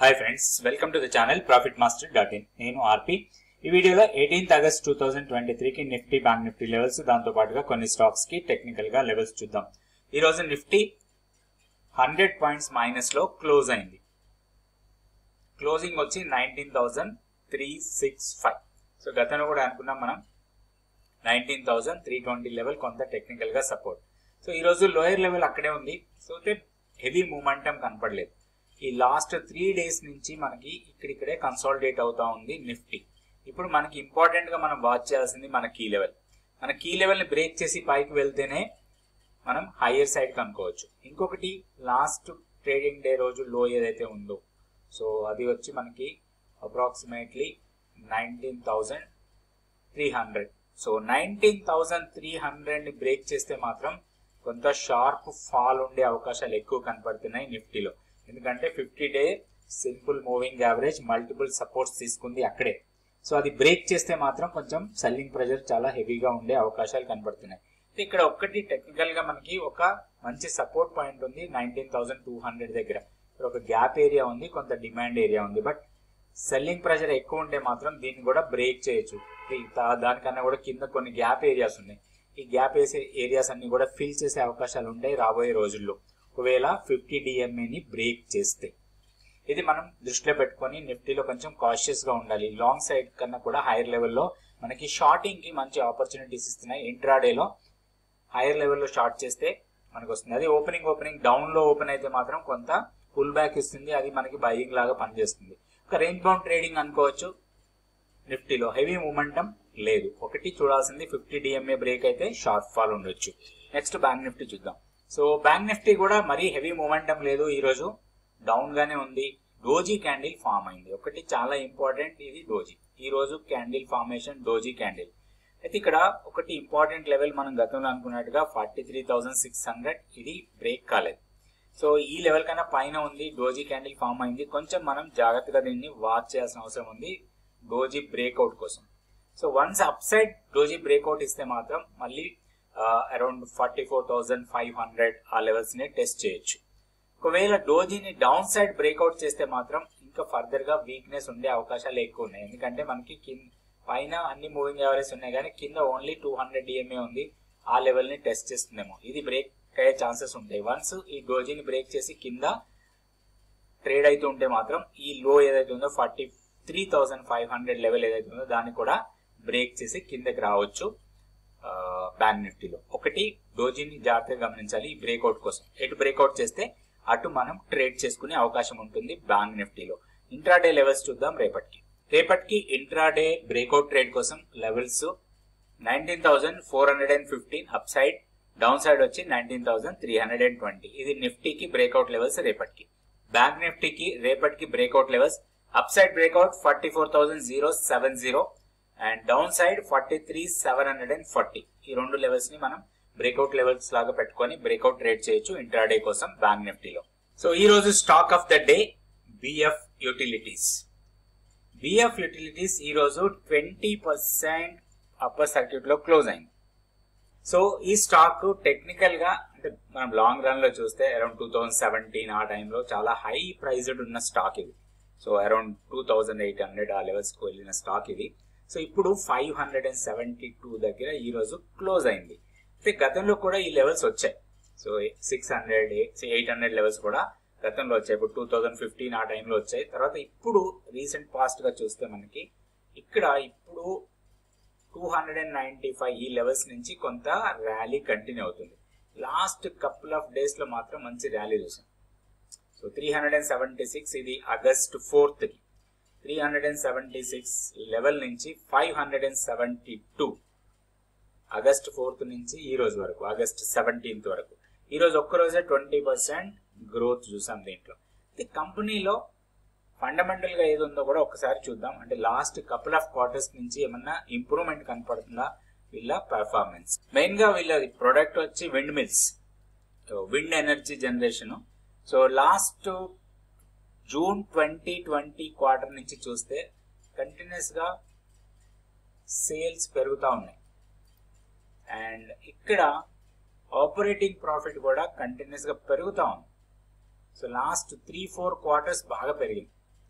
hi friends welcome to the channel profit master dot in నేను RP ఈ వీడియోలో eighteenth August two thousand twenty త్రీకి nifty bank nifty levels దాంతో పాటుగా కొన్ని స్టాక్స్ కి టెక్నికల్ గా లెవెల్స్ చూద్దాం ఈ రోజు నిఫ్టీ హండ్రెడ్ పాయింట్స్ మైనస్ లో క్లోజ్ అయింది క్లోజింగ్ వచ్చి nineteen thousand three six five so గతంలో కూడా అనుకున్నాం మనం nineteen thousand three twenty level కొంత టెక్నికల్ గా సపోర్ట్ సో ఈ రోజు లోయర్ లెవెల్ అక్కడే ఉంది సో అయితే హెవీ మూమెంటం కనపడలేదు ఈ లాస్ట్ త్రీ డేస్ నుంచి మనకి ఇక్కడిక్కడే కన్సాలిడేట్ అవుతా ఉంది నిఫ్టీ ఇప్పుడు మనకి ఇంపార్టెంట్ గా మనం వాచ్ చేయాల్సింది మన కీ లెవెల్ మన కీ లెవెల్ ని బ్రేక్ చేసి పైకి వెళ్తేనే మనం హయ్యర్ సైడ్ కనుక్కోవచ్చు ఇంకొకటి లాస్ట్ ట్రేడింగ్ డే రోజు లో ఏదైతే ఉందో సో అది వచ్చి మనకి approximately nineteen thousand three hundred so nineteen thousand three hundred ని బ్రేక్ చేస్తే మాత్రం కొంత షార్ప్ ఫాల్ ఉండే అవకాశాలు ఎక్కువ కనపడుతున్నాయి నిఫ్టీలో ఎందుకంటే fifty day simple moving average multiple supports తీసుకుంది అక్కడే సో అది బ్రేక్ చేస్తే మాత్రం కొంచెం సెల్లింగ్ ప్రెషర్ చాలా హెవీగా ఉండే అవకాశాలు కనబడుతున్నాయి ఇక్కడ ఒక్కటి టెక్నికల్ గా మనకి ఒక మంచి సపోర్ట్ పాయింట్ ఉంది నైన్టీన్ థౌసండ్ టూ హండ్రెడ్ దగ్గర ఇక్కడ ఒక గ్యాప్ ఏరియా ఉంది కొంత డిమాండ్ ఏరియా ఉంది బట్ సెల్లింగ్ ప్రెషర్ ఎక్కువ ఉంటే మాత్రం దీన్ని కూడా బ్రేక్ చేయొచ్చు ఈ- దా- దానికన్నా కూడా కింద కొన్ని గ్యాప్ ఏరియాస్ ఉన్నాయి ఈ గ్యాప్ వేసే ఏరియాస్ అన్ని కూడా ఫిల్ చేసే అవకాశాలు ఉంటాయి రాబోయే రోజుల్లో ఒకవేళ ఫిఫ్టీ ని బ్రేక్ చేస్తే ఇది మనం దృష్టిలో పెట్టుకొని నిఫ్టీలో కొంచెం కాషియస్ గా ఉండాలి లాంగ్ సైడ్ కన్నా కూడా హైయర్ లెవెల్లో మనకి షార్టింగ్ కి మంచి ఆపర్చునిటీస్ ఇస్తున్నాయి ఇంట్రాడేలో హైయర్ లెవెల్లో షార్ట్ చేస్తే మనకు వస్తుంది అది ఓపెనింగ్ ఓపెనింగ్ డౌన్ లో ఓపెన్ అయితే మాత్రం కొంత పుల్ బ్యాక్ ఇస్తుంది అది మనకి బయింగ్ లాగా పనిచేస్తుంది ఒక రేంజ్ బౌండ్ ట్రేడింగ్ అనుకోవచ్చు నిఫ్టీలో హెవీ మూమెంటం లేదు ఒకటి చూడాల్సింది ఫిఫ్టీ డిఎంఏ బ్రేక్ అయితే షార్ప్ ఫాల్ ఉండొచ్చు నెక్స్ట్ బ్యాంక్ నిఫ్టీ చూద్దాం సో బ్యాంక్ నిఫ్టీ కూడా మరీ హెవీ మూమెంటం లేదు ఈ రోజు డౌన్ గానే ఉంది డోజీ క్యాండిల్ ఫామ్ అయింది ఒకటి చాలా ఇంపార్టెంట్ ఇది డోజీ ఈ రోజు క్యాండిల్ ఫార్మేషన్ డోజీ క్యాండిల్ అయితే ఇక్కడ ఒకటి ఇంపార్టెంట్ లెవెల్ మనం గతంలో అనుకున్నట్టుగా forty three thousand six hundred ఇది బ్రేక్ కాలేదు సో ఈ లెవెల్ కన్నా పైన ఉంది డోజీ క్యాండిల్ ఫామ్ అయింది కొంచెం మనం జాగ్రత్తగా దీన్ని వాచ్ చేయాల్సిన అవసరం ఉంది డోజీ బ్రేక్అవుట్ కోసం so once up side doji breakout ఇస్తే మాత్రం మళ్ళీ around forty four thousand five hundred ఆ లెవెల్స్ ని టెస్ట్ చేయొచ్చు ఒకవేళ డోజీని డౌన్ సైడ్ బ్రేక్అవుట్ చేస్తే మాత్రం ఇంకా ఫర్దర్ గా వీక్నెస్ ఉండే అవకాశాలు ఎక్కువ ఉన్నాయి ఎందుకంటే మనకి కింద పైన అన్ని మూవింగ్ యావరేజ్ ఉన్నాయి కానీ కింద ఓన్లీ టూ హండ్రెడ్ డిఎంఏ ఉంది ఆ లెవెల్ ని టెస్ట్ చేస్తుందేమో ఇది బ్రేక్ అయ్యే ఛాన్సెస్ ఉంటాయి వన్స్ ఈ డోజీని బ్రేక్ చేసి కింద ట్రేడ్ అయితే ఉంటే మాత్రం ఈ లో ఏదైతే ఉందో forty three thousand five hundred level ఏదైతే ఉందో దాన్ని కూడా బ్రేక్ చేసి కిందకి రావచ్చు బ్యాంక్ నిఫ్టీలో ఒకటి డోజీని జాగ్రత్తగా గమనించాలి ఈ బ్రేక్అవుట్ కోసం ఎటు బ్రేక్అవుట్ చేస్తే అటు మనం ట్రేడ్ చేసుకునే అవకాశం ఉంటుంది బ్యాంక్ నిఫ్టీలో ఇంట్రాడే లెవెల్స్ చూద్దాం రేపటికి రేపటికి ఇంట్రాడే బ్రేక్అవుట్ ట్రేడ్ కోసం levels nineteen thousand four hundred and fifteen up side down side వచ్చి nineteen thousand three hundred and twenty ఇది నిఫ్టీకి బ్రేక్అవుట్ లెవెల్స్ రేపటికి బ్యాంక్ నిఫ్టీకి రేపటికి breakout levels up side breakout forty four thousand zero seven zero and down side forty three seven hundred and forty ఈ రెండు levels ని మనం బ్రేక్అవుట్ లెవెల్స్ లాగా పెట్టుకొని బ్రేక్అవుట్ ట్రేడ్ చేయొచ్చు ఇంట్రాడే కోసం బ్యాంక్ నిఫ్టీలో సో ఈ రోజు stock of the day BF utilities BF utilities ఈ రోజు ట్వంటీ పర్సెంట్ అప్పర్ సర్క్యూట్ లో క్లోజ్ అయింది సో ఈ స్టాక్ టెక్నికల్ గా అంటే మనం లాంగ్ రన్ లో చూస్తే అరౌండ్ టూ థౌసండ్ సెవెంటీన్ ఆ టైంలో చాలా హై ప్రైజ్డ్ ఉన్న స్టాక్ ఇది so around two thousand eight hundred ఆ లెవెల్స్ కు వెళ్ళిన స్టాక్ ఇది సో ఇప్పుడు five hundred and seventy two దగ్గర ఈ రోజు క్లోజ్ అయింది అయితే గతంలో కూడా ఈ లెవెల్స్ వచ్చాయి so six hundred eight hundred levels కూడా గతంలో వచ్చాయి ఇప్పుడు టూ థౌజండ్ ఫిఫ్టీన్ ఆ టైంలో వచ్చాయి తర్వాత ఇప్పుడు రీసెంట్ పాస్ట్ గా చూస్తే మనకి ఇక్కడ ఇప్పుడు two hundred and ninety five ఈ లెవెల్స్ నుంచి కొంత ర్యాలీ కంటిన్యూ అవుతుంది లాస్ట్ కపుల్ ఆఫ్ డేస్ లో మాత్రం మంచి ర్యాలీ చూసాం so three hundred and seventy six ఇది ఆగస్ట్ ఫోర్త్ కి three hundred and seventy six level నుంచి five hundred and seventy two August fourth నుంచి ఈ రోజు వరకు ఆగస్ట్ సెవెంటీన్త్ వరకు ఈ రోజు ఒక్క రోజే ట్వంటీ పర్సెంట్ గ్రోత్ చూసాం దీంట్లో ఇది కంపెనీలో ఫండమెంటల్ గా ఏది ఉందో కూడా ఒకసారి చూద్దాం అంటే లాస్ట్ కపుల్ ఆఫ్ క్వార్టర్స్ నుంచి ఏమన్నా ఇంప్రూవ్మెంట్ కనపడుతుందా వీళ్ళ పెర్ఫార్మెన్స్ మెయిన్ గా వీళ్ళ ప్రొడక్ట్ వచ్చి wind mills wind energy generation so last June twenty twenty quarter నుంచి చూస్తే కంటిన్యూస్ గా సేల్స్ పెరుగుతా ఉన్నాయి అండ్ ఇక్కడ ఆపరేటింగ్ ప్రాఫిట్ కూడా కంటిన్యూస్ గా పెరుగుతా ఉంది so last three four quarters బాగా పెరిగింది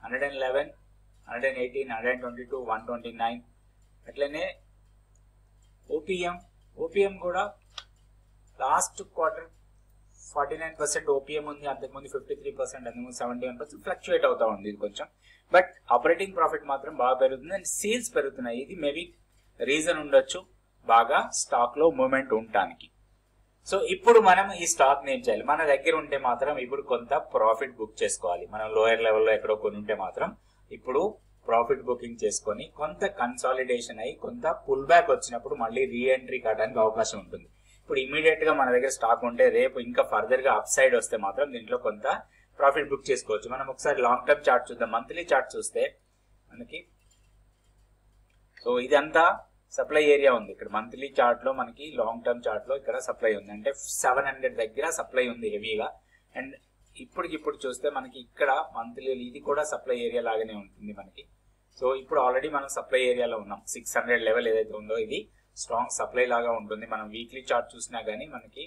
hundred and eleven hundred and eighteen hundred and twenty two one twenty nine అట్లనే ఓపీఎం ఓపీఎం కూడా last quarter forty nine percent OPM ఉంది అంతకుముందు ఫిఫ్టీ త్రీ పర్సెంట్ అంతకుముందు సెవెంటీ వన్ పర్సెంట్ ఫ్లక్చుయేట్ అవుతా ఉంది ఇది కొంచెం బట్ ఆపరేటింగ్ ప్రాఫిట్ మాత్రం బాగా పెరుగుతుంది అండ్ సేల్స్ పెరుగుతున్నాయి ఇది మేబీ రీజన్ ఉండొచ్చు బాగా స్టాక్ లో మూమెంట్ ఉండటానికి సో ఇప్పుడు మనం ఈ స్టాక్ ఏం చేయాలి మన దగ్గర ఉంటే మాత్రం ఇప్పుడు కొంత ప్రాఫిట్ బుక్ చేసుకోవాలి మనం లోయర్ లెవెల్లో ఎక్కడో కొని ఉంటే మాత్రం ఇప్పుడు ప్రాఫిట్ బుకింగ్ చేసుకొని కొంత కన్సాలిడేషన్ అయ్యి కొంత పుల్ బ్యాక్ వచ్చినప్పుడు మళ్ళీ రీఎంట్రీ కావడానికి అవకాశం ఉంటుంది ఇప్పుడు ఇమీడియట్ గా మన దగ్గర స్టాక్ ఉంటే రేపు ఇంకా ఫర్దర్ గా అప్ సైడ్ వస్తే మాత్రం దీంట్లో కొంత ప్రాఫిట్ బుక్ చేసుకోవచ్చు మనం ఒకసారి లాంగ్ టర్మ్ చార్ట్ చూద్దాం మంత్లీ చార్ట్ చూస్తే మనకి సో ఇదంతా సప్లై ఏరియా ఉంది ఇక్కడ మంత్లీ చార్ట్ లో మనకి లాంగ్ టర్మ్ చార్ట్ లో ఇక్కడ సప్లై ఉంది అంటే సెవెన్ హండ్రెడ్ దగ్గర సప్లై ఉంది హెవీగా అండ్ ఇప్పటికిప్పుడు చూస్తే మనకి ఇక్కడ మంత్లీ ఇది కూడా సప్లై ఏరియా లాగానే ఉంటుంది మనకి సో ఇప్పుడు ఆల్రెడీ మనం సప్లై ఏరియాలో ఉన్నాం సిక్స్ హండ్రెడ్ లెవెల్ ఏదైతే ఉందో ఇది స్ట్రాంగ్ సప్లై లాగా ఉంటుంది మనం వీక్లీ చార్ట్ చూసినా గానీ మనకి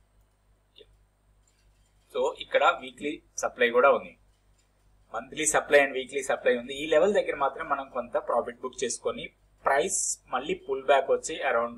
సో ఇక్కడ వీక్లీ సప్లై కూడా ఉంది monthly supply and weekly supply ఉంది ఈ లెవెల్ దగ్గర మాత్రం మనం కొంత ప్రాఫిట్ బుక్ చేసుకొని ప్రైస్ మళ్ళీ పుల్ బ్యాక్ వచ్చి అరౌండ్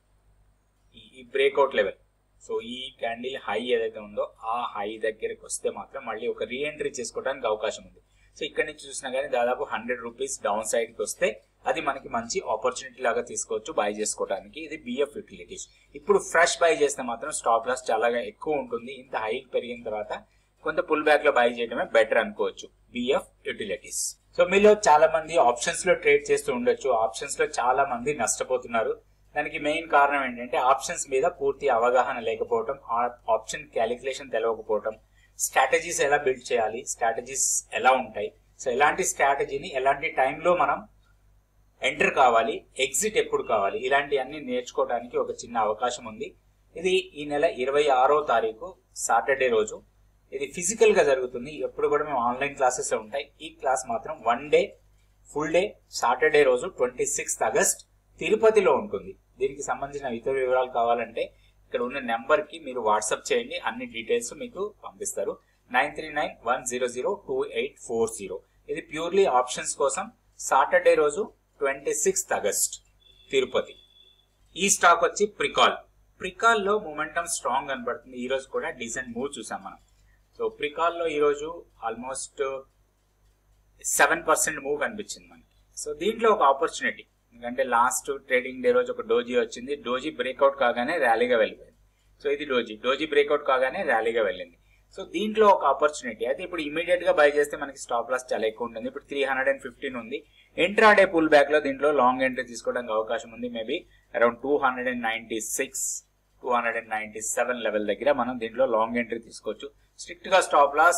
ఈ బ్రేక్అవుట్ లెవెల్ సో ఈ క్యాండిల్ హై ఏదైతే ఉందో ఆ హై దగ్గరికి వస్తే మాత్రం మళ్ళీ ఒక రీఎంట్రీ చేసుకోవడానికి అవకాశం ఉంది సో ఇక్కడ నుంచి చూసినా కానీ దాదాపు హండ్రెడ్ రూపీస్ డౌన్ సైడ్ కి వస్తే అది మనకి మంచి ఆపర్చునిటీ లాగా తీసుకోవచ్చు బై చేసుకోవడానికి ఇది బిఎఫ్ యూటిలిటీస్ ఇప్పుడు ఫ్రెష్ బై చేస్తే మాత్రం స్టాప్ లాస్ చాలా ఎక్కువ ఉంటుంది ఇంత హై పెరిగిన తర్వాత కొంత పుల్ బ్యాక్ లో బై చేయడమే బెటర్ అనుకోవచ్చు బిఎఫ్ యూటిలిటీస్ సో మీలో చాలా మంది ఆప్షన్స్ లో ట్రేడ్ చేస్తూ ఉండొచ్చు ఆప్షన్స్ లో చాలా మంది నష్టపోతున్నారు దానికి మెయిన్ కారణం ఏంటంటే ఆప్షన్స్ మీద పూర్తి అవగాహన లేకపోవడం ఆప్షన్ క్యాలిక్యులేషన్ తెలవకపోవడం స్ట్రాటజీస్ ఎలా బిల్డ్ చేయాలి స్ట్రాటజీస్ ఎలా ఉంటాయి సో ఎలాంటి స్ట్రాటజీని ఎలాంటి టైంలో మనం ఎంటర్ కావాలి ఎగ్జిట్ ఎప్పుడు కావాలి ఇలాంటి అన్ని నేర్చుకోవడానికి ఒక చిన్న అవకాశం ఉంది ఇది ఈ నెల ఇరవై ఆరో తారీఖు సాటర్డే రోజు ఇది ఫిజికల్ గా జరుగుతుంది ఎప్పుడు కూడా మేము ఆన్లైన్ క్లాసెస్ ఉంటాయి ఈ క్లాస్ మాత్రం one day full day Saturday రోజు ట్వంటీ సిక్స్త్ ఆగస్ట్ తిరుపతిలో ఉంటుంది దీనికి సంబంధించిన ఇతర వివరాలు కావాలంటే ఇక్కడ ఉన్న నెంబర్ కి మీరు వాట్సాప్ చేయండి అన్ని డీటెయిల్స్ మీకు పంపిస్తారు nine three nine one zero zero two eight four zero ఇది ప్యూర్లీ ఆప్షన్స్ కోసం సాటర్డే రోజు ట్వంటీ సిక్స్త్ ఆగస్ట్ తిరుపతి ఈ స్టాక్ వచ్చి ప్రికాల్ ప్రికాల్ లో మొమెంటం స్ట్రాంగ్ కనబడుతుంది ఈ రోజు కూడా డీసెంట్ మూవ్ చూసాం మనం సో ప్రికాల్ లో ఈ రోజు ఆల్మోస్ట్ సెవెన్ పర్సెంట్ మూవ్ కనిపించింది మనకి సో దీంట్లో ఒక ఆపర్చునిటీ ఎందుకంటే లాస్ట్ ట్రేడింగ్ డే రోజు ఒక డోజీ వచ్చింది డోజీ బ్రేక్అవుట్ కాగానే ర్యాలీగా వెళ్ళిపోయింది సో ఇది డోజీ డోజీ బ్రేక్అవుట్ కాగానే ర్యాలీగా వెళ్ళింది సో దీంట్లో ఒక ఆపర్చునిటీ అయితే ఇప్పుడు ఇమీడియట్ గా బై చేస్తే మనకి స్టాప్ లాస్ చాలా ఎక్కువ ఉంటుంది ఇప్పుడు త్రీ హండ్రెడ్ అండ్ ఫిఫ్టీన్ ఉంది ఎంట్రాడే పుల్ బ్యాక్ లో దీంట్లో లాంగ్ ఎంట్రీ తీసుకోవడానికి అవకాశం ఉంది maybe around two hundred and ninety six two hundred and ninety seven level దగ్గర మనం దీంట్లో లాంగ్ ఎంట్రీ తీసుకోవచ్చు స్ట్రిక్ట్ గా స్టాప్ లాస్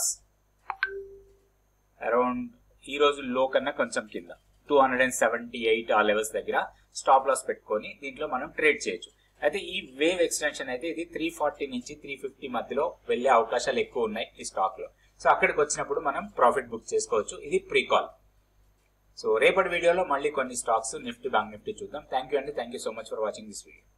అరౌండ్ ఈ రోజు లో కన్నా కొంచెం కింద two hundred and seventy eight ఆ లెవెల్స్ దగ్గర స్టాప్ లాస్ పెట్టుకొని దీంట్లో మనం ట్రేడ్ చేయొచ్చు అయితే ఈ వేవ్ ఎక్స్టెన్షన్ అయితే ఇది త్రీ ఫార్టీ నుంచి త్రీ ఫిఫ్టీ మధ్యలో వెళ్లే అవకాశాలు ఎక్కువ ఉన్నాయి ఈ స్టాక్ లో సో అక్కడికి వచ్చినప్పుడు మనం ప్రాఫిట్ బుక్ చేసుకోవచ్చు ఇది ప్రీకాల్ సో రేపటి వీడియోలో మళ్ళీ కొన్ని స్టాక్స్ నిఫ్టీ బ్యాంక్ నిఫ్టీ చూద్దాం థ్యాంక్ యూ అండి thank you so much for watching this video